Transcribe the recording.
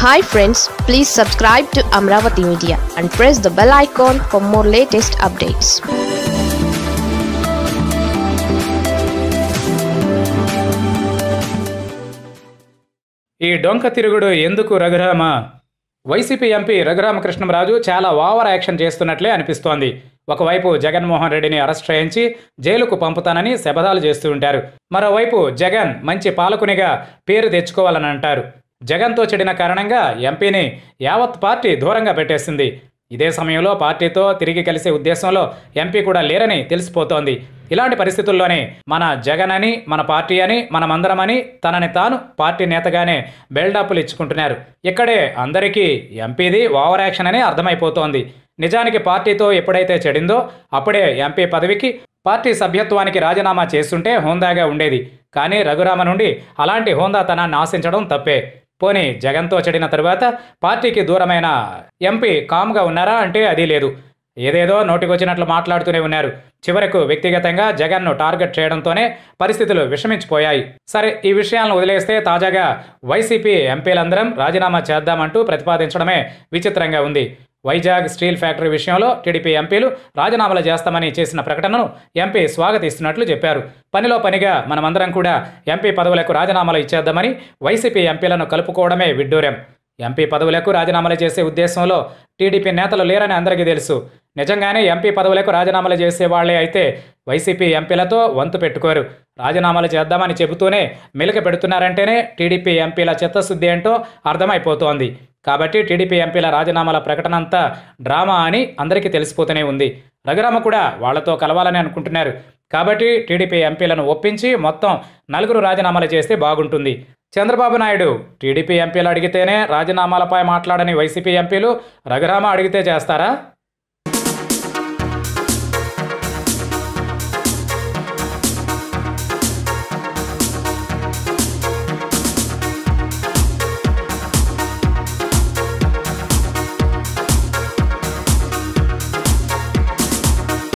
hi friends please subscribe to Amaravati media and press the bell icon for more latest updates ఈ డొంక తిరుగుడు ఎందుకు Raghurama YCP MP Raghurama Krishnam Raju చాలా over action చేస్తున్నట్లే అనిపిస్తోంది ఒకవైపు జగన్మోహన్ రెడ్డిని అరెస్ట్ చేయించి జైలుకు పంపుతానని శపథాలు చేస్తూ ఉంటారు మరోవైపు జగన్ మంచి పాలకునిగా పేరు తెచ్చుకోవాలని అంటారు జగన్తో చెడిన కారణంగా ఎంపీని యావత్ పార్టీ దూరంగా పెట్టేసింది ఇదే సమయంలో పార్టీతో తిరిగి కలిసే ఉద్దేశంలో ఎంపీ కూడా లేరని తెలిసిపోతోంది ఇలాంటి పరిస్థితుల్లోనే మన జగన్ అని మన పార్టీ అని మనమందరమని తనని తాను పార్టీ నేతగానే బిల్డప్లు ఇచ్చుకుంటున్నారు ఇక్కడే అందరికీ ఎంపీది ఓవర్ యాక్షన్ అని అర్థమైపోతోంది నిజానికి పార్టీతో ఎప్పుడైతే చెడిందో అప్పుడే ఎంపీ పదవికి పార్టీ సభ్యత్వానికి రాజీనామా చేస్తుంటే హోందాగా ఉండేది కానీ రఘురామ నుండి అలాంటి హోందాతనాన్ని ఆశించడం తప్పే పోనీ జగన్తో చెడిన తరువాత పార్టీకి దూరమైన ఎంపీ కామ్గా ఉన్నారా అంటే అది లేదు ఏదేదో నోటికొచ్చినట్లు మాట్లాడుతూనే ఉన్నారు చివరకు వ్యక్తిగతంగా జగన్ను టార్గెట్ చేయడంతోనే పరిస్థితులు విషమించిపోయాయి సరే ఈ విషయాలను వదిలేస్తే తాజాగా వైసీపీ ఎంపీలందరం రాజీనామా చేద్దామంటూ ప్రతిపాదించడమే విచిత్రంగా ఉంది వైజాగ్ స్టీల్ ఫ్యాక్టరీ విషయంలో టీడీపీ ఎంపీలు రాజీనామాలు చేస్తామని చేసిన ప్రకటనను ఎంపీ స్వాగతిస్తున్నట్లు చెప్పారు పనిలో పనిగా మనమందరం కూడా ఎంపీ పదవులకు రాజీనామాలు ఇచ్చేద్దామని వైసీపీ ఎంపీలను కలుపుకోవడమే విడ్డూరం ఎంపీ పదవులకు రాజీనామాలు చేసే ఉద్దేశంలో టీడీపీ నేతలు లేరని అందరికీ తెలుసు నిజంగానే ఎంపీ పదవులకు రాజీనామాలు చేసే వాళ్లే అయితే వైసీపీ ఎంపీలతో వంతు పెట్టుకోరు రాజీనామాలు చేద్దామని చెబుతూనే మెలిక పెడుతున్నారంటేనే టీడీపీ ఎంపీల చిత్తశుద్ధి ఏంటో అర్థమైపోతోంది కాబట్టి టీడీపీ ఎంపీల రాజీనామాల ప్రకటన అంతా డ్రామా అని అందరికీ తెలిసిపోతూనే ఉంది రఘురామ కూడా వాళ్లతో కలవాలని అనుకుంటున్నారు కాబట్టి టీడీపీ ఎంపీలను ఒప్పించి మొత్తం నలుగురు రాజీనామాలు చేస్తే బాగుంటుంది చంద్రబాబు నాయుడు టీడీపీ ఎంపీలు అడిగితేనే రాజీనామాలపై మాట్లాడని వైసీపీ ఎంపీలు రఘురామ అడిగితే చేస్తారా